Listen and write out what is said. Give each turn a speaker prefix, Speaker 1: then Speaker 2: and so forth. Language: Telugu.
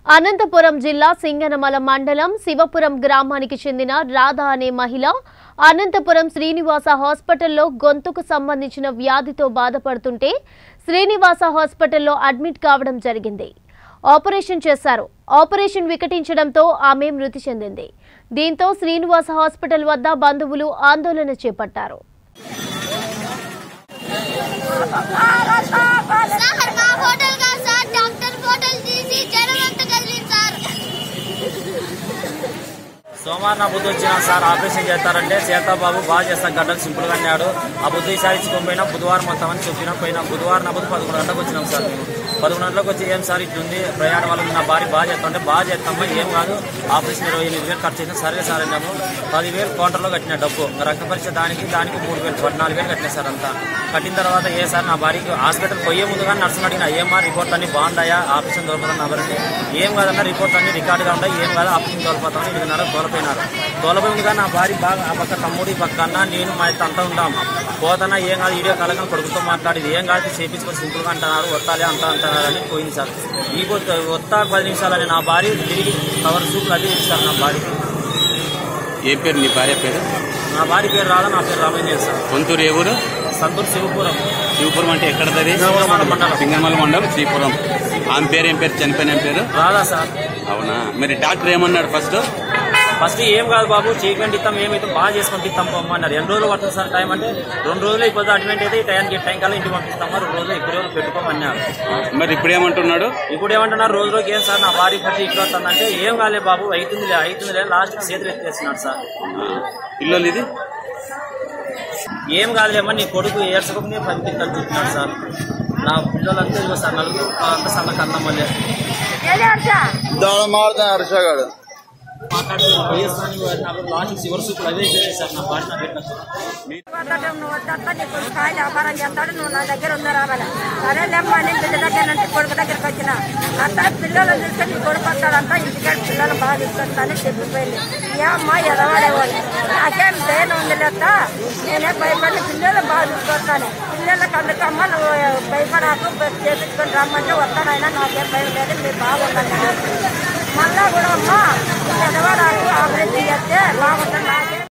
Speaker 1: అనంతపురం జిల్లా సింగనమల మండలం శివపురం గ్రామానికి చెందిన రాధ అనే మహిళ అనంతపురం శ్రీనివాస హాస్పిటల్లో గొంతుకు సంబంధించిన వ్యాధితో బాధపడుతుంటే శ్రీనివాస హాస్పిటల్లో అడ్మిట్ కావడం జరిగింది ఆపరేషన్ చేశారు ఆపరేషన్ వికటించడంతో ఆమె మృతి చెందింది దీంతో శ్రీనివాస హాస్పిటల్ వద్ద బంధువులు ఆందోళన చేపట్టారు
Speaker 2: సార్ మా హోటల్ గా సార్ డాక్టర్ హోటల్ తీసి జనం అంతా కదిలింది సార్
Speaker 3: సోమవారం నా బుద్ధి వచ్చిన సార్ ఆపరేషన్ చేస్తారంటే సీతాబాబు బాగా చేస్తాను గడ్డలు సింపుల్ గా అన్నాడు ఆ బుద్ధి ఈసారి ఇచ్చుకొని పోయినా బుధవారం వస్తామని చెప్పిన పోయినా బుధవారం నా బుద్ధి పదకొండు గంటలకు వచ్చినాం సార్ మేము పదకొండు గంటలకు వచ్చి ఏం సార్ ఇట్లుంది ప్రయాణం వల్ల నా భార్య బాగా చేస్తామంటే బాగా చేస్తామా ఏం కాదు ఆపరేషన్ ఇరవై ఎనిమిది వేలు ఖర్చు అయితే సరే సార్ అన్నాము పదివేలు కౌంటర్లో కట్టిన డబ్బు రక్త పరీక్ష దానికి దానికి మూడు వేలు పద్నాలుగు వేలు కట్టిన సార్ అంతా కట్టిన తర్వాత ఏ సార్ నా భార్యకి హాస్పిటల్ పోయే ముందుగా నర్సుని అడిగిన ఏమా రిపోర్ట్ అన్ని బాగుంటాయా ఆపరేషన్ దొరకదని నా భార్యకి ఏం కాదన్న రిపోర్ట్ అన్ని రికార్డుగా ఉంటాయి ఏం కాదు ఆపరేషన్ దొరకపోతామని ఇదిన్నర తోలపోయినారు తోలపోయిందిగా నా భార్య బాగా ఆ పక్క తమ్ముడు ఈ పక్క అన్న నేను మా ఇద్దరు అంతా ఉంటాం పోతన్నా ఏం కాదు వీడియో కాలంగా కొడుకుతో మాట్లాడేది ఏం కాదు చేపించుకొని సింపుల్గా అంటున్నారు వస్తాలే అంతా అంటున్నారు అని పోయింది సార్ ఈ కొత్త- వస్తా పది నిమిషాలని నా భార్య తిరిగి కవర్ సూపులు అది ఇస్తారు నా భార్యకి
Speaker 4: ఏం పేరు నీ భార్య పేరు
Speaker 3: నా భార్య పేరు రాదా నా పేరు రామయ్య సార్
Speaker 4: సొంతూరు ఏ ఊరు
Speaker 3: సంతూర్ శివపురం
Speaker 4: శివపురం అంటే ఎక్కడది
Speaker 3: సింగనమల మండలం.
Speaker 4: సింగనమల మండలం శ్రీపురం ఆమె పేరు ఏం పేరు చనిపోయిన ఏం పేరు
Speaker 3: రాదా సార్
Speaker 4: అవునా మరి డాక్టర్ ఏమన్నాడు ఫస్ట్
Speaker 3: ఫస్ట్ ఏం కాదు బాబు ట్రీట్మెంట్ ఇస్తాం ఏమైతే బాగా చేసి పంపిస్తాం పొమ్మన్నారు ఎన్ని రోజులు పడుతుంది సార్ టైం అంటే రెండు రోజులు అయిపోతుంది అడ్మిట్ అయితే ఈ టైంకి ఈ టైం కల్లా ఇంటికి పంపిస్తాము రెండు రోజులు ఎక్కువ రోజులు పెట్టుకోమన్నారు
Speaker 4: మరి ఇప్పుడు ఏమంటున్నాడు
Speaker 3: ఇప్పుడు ఏమంటున్నారు రోజు రోజుకి ఏం సార్ నా భార్య పట్టి ఇట్లా వస్తుందంటే ఏం కాలే బాబు అవుతుందిలే అవుతుందిలే లాస్ట్ చేతులు ఎత్తేస్తున్నాడు సార్
Speaker 4: పిల్లలు ఇది
Speaker 3: ఏం కాదులేమో నీ కొడుకు ఏడ్చుకుని పంపిస్తాను చూస్తున్నాడు సార్ నా పిల్లలంతా ఇదిగో సార్ నలుగురు అంత సన్న కన్నం మళ్ళీ
Speaker 5: దాని మారుతాను హర్షగాడు
Speaker 3: మాట్లాడుతున్నాను లాస్ట్ చివరి సూపులు అదే చేసేది సార్ నా భార్య నా పెట్టిన
Speaker 6: వద్దటం నువ్వు వద్దట నీ కొడుకు కాయలు వ్యాపారం చేస్తాడు నువ్వు నా దగ్గర ఉందా రావాలి సరే లేమ్మా నేను బిడ్డ దగ్గర నుంచి కొడుకు దగ్గరికి వచ్చిన అంతా పిల్లలు తీసుకొని నీ కొడుకు వస్తాడంతా ఇంటికాడ పిల్లలు బాగా తీసుకొస్తానని చెప్పిపోయింది ఏ అమ్మా ఎదవాడేవాళ్ళు నాకేం దేని ఉంది లేక నేనే భయపడి పిల్లలు బాగా తీసుకొస్తాను పిల్లలకు అందుకమ్మ నువ్వు భయపడాకు చేపించుకొని రమ్మంటే వస్తానైనా నాకేం భయం లేదు మీరు బాగుండాలి మళ్ళా కూడా అమ్మ ఎదవాడాకు ఆపరేషన్ చేస్తే బాగుంటుంది నాకే